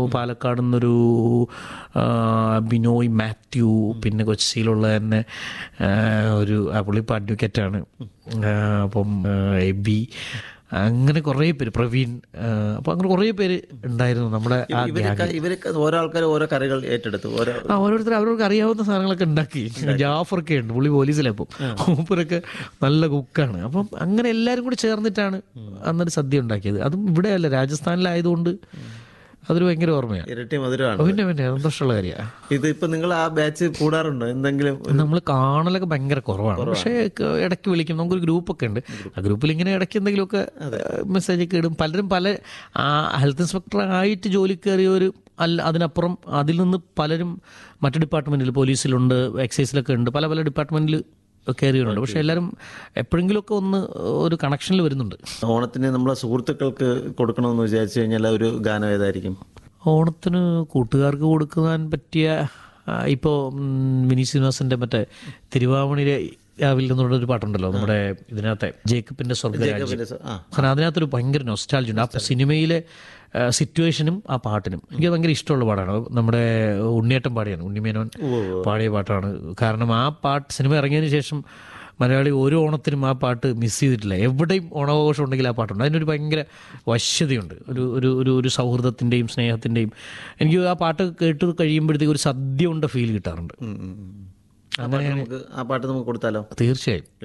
പാലക്കാട് നിന്നൊരു ആ, ബിനോയ് മാത്യു പിന്നെ കൊച്ചിയിലുള്ള തന്നെ ആ, ഒരു ആ, പുള്ളിപ്പോൾ അഡ്വക്കേറ്റാണ് അപ്പം ആ, എബി അങ്ങനെ കുറേ പേര് പ്രവീൺ ആ, അപ്പം അങ്ങനെ കുറേ പേര് ഉണ്ടായിരുന്നു നമ്മുടെ ആ ഇവരൊക്കെ ഇവരൊക്കെ ഓരോ ആൾക്കാർ ഓരോ കറികൾ ഏറ്റെടുത്തു ഓരോ ആ ഓരോരുത്തർ അവർക്ക് അറിയാവുന്ന സാധനങ്ങളൊക്കെ ഉണ്ടാക്കി ജാഫറൊക്കെ ഉണ്ട് പുള്ളി പോലീസിലപ്പം മൂപ്പരൊക്കെ നല്ല കുക്കാണ് അപ്പം അങ്ങനെ എല്ലാവരും കൂടി ചേർന്നിട്ടാണ് അന്നൊരു സദ്യ ഉണ്ടാക്കിയത് അതും ഇവിടെയല്ല രാജസ്ഥാനിലായതുകൊണ്ട് അതൊരു ഭയങ്കര ഓർമ്മയാണ് ഇരട്ടി മധുരമാണ് പിന്നെ പിന്നെ സന്തോഷമുള്ള കാര്യമാണ് ഇത് ഇപ്പൊ നിങ്ങൾ ആ ബാച്ച് കൂടാറുണ്ടോ എന്തെങ്കിലും നമ്മൾ കാണലൊക്കെ ഭയങ്കര കുറവാണ് പക്ഷേ ക- ഇടയ്ക്ക് വിളിക്കും നമുക്കൊരു ഗ്രൂപ്പൊക്കെ ഉണ്ട് ആ ഗ്രൂപ്പിൽ ഇങ്ങനെ ഇടയ്ക്ക് എന്തെങ്കിലുമൊക്കെ മെസ്സേജ് ഒക്കെ ഇടും പലരും പല ആ ഹെൽത്ത് ഇൻസ്പെക്ടർ ആയിട്ട് ജോലി കയറിയവർ അല്ല അതിനപ്പുറം അതിൽ നിന്ന് പലരും മറ്റു ഡിപ്പാർട്ട്മെൻറ്റിൽ പോലീസിലുണ്ട് എക്സൈസിലൊക്കെ ഉണ്ട് പല പല ഡിപ്പാർട്ട്മെൻറ്റിൽ കയറിയുണ്ട് പക്ഷേ എല്ലാവരും എപ്പോഴെങ്കിലുമൊക്കെ ഒന്ന് ഒരു കണക്ഷനിൽ വരുന്നുണ്ട് ഓണത്തിന് നമ്മളെ സുഹൃത്തുക്കൾക്ക് കൊടുക്കണമെന്ന് വിചാരിച്ചു കഴിഞ്ഞാൽ ഒരു ഗാനം ഏതായിരിക്കും ഓണത്തിന് കൂട്ടുകാർക്ക് കൊടുക്കാൻ പറ്റിയ ആ, ഇപ്പോൾ ഉം, വിനീത് ശ്രീനിവാസന്റെ മറ്റേ തിരുവാമണിയിലെ രാവിൽ നിന്നുള്ള ഒരു പാട്ടുണ്ടല്ലോ നമ്മുടെ ഇതിനകത്തെ ജേക്കബിന്റെ സ്വർഗരാജ്യം പിന്നെ സ- ആ കാരണം അതിനകത്തൊരു ഭയങ്കര നൊസ്റ്റാൾജി ഉണ്ട് ആ സിനിമയിലെ ആ, സിറ്റുവേഷനും ആ പാട്ടിനും എനിക്ക് ഭയങ്കര ഇഷ്ടമുള്ള പാട്ടാണ് നമ്മുടെ ഉണ്ണിയേട്ടൻ പാടിയാണ് ഉണ്ണിമേനോൻ പാടിയ പാട്ടാണ് കാരണം ആ പാട്ട് സിനിമ ഇറങ്ങിയതിന് ശേഷം മലയാളി ഓരോ ഓണത്തിനും ആ പാട്ട് മിസ് ചെയ്തിട്ടില്ല എവിടെയും ഓണാഘോഷം ഉണ്ടെങ്കിൽ ആ പാട്ടുണ്ട് അതിനൊരു ഭയങ്കര വശ്യതയുണ്ട് ഒരു ഒരു ഒരു ഒരു സൗഹൃദത്തിൻ്റെയും സ്നേഹത്തിൻ്റെയും എനിക്ക് ആ പാട്ട് കേട്ട് കഴിയുമ്പോഴത്തേക്ക് ഒരു സദ്യ ഉണ്ട ഫീൽ കിട്ടാറുണ്ട് ഉം, ഉം, ഉം. ആ പാട്ട് നമുക്ക് ആ പാട്ട് നമുക്ക് കൊടുത്താലോ തീർച്ചയായും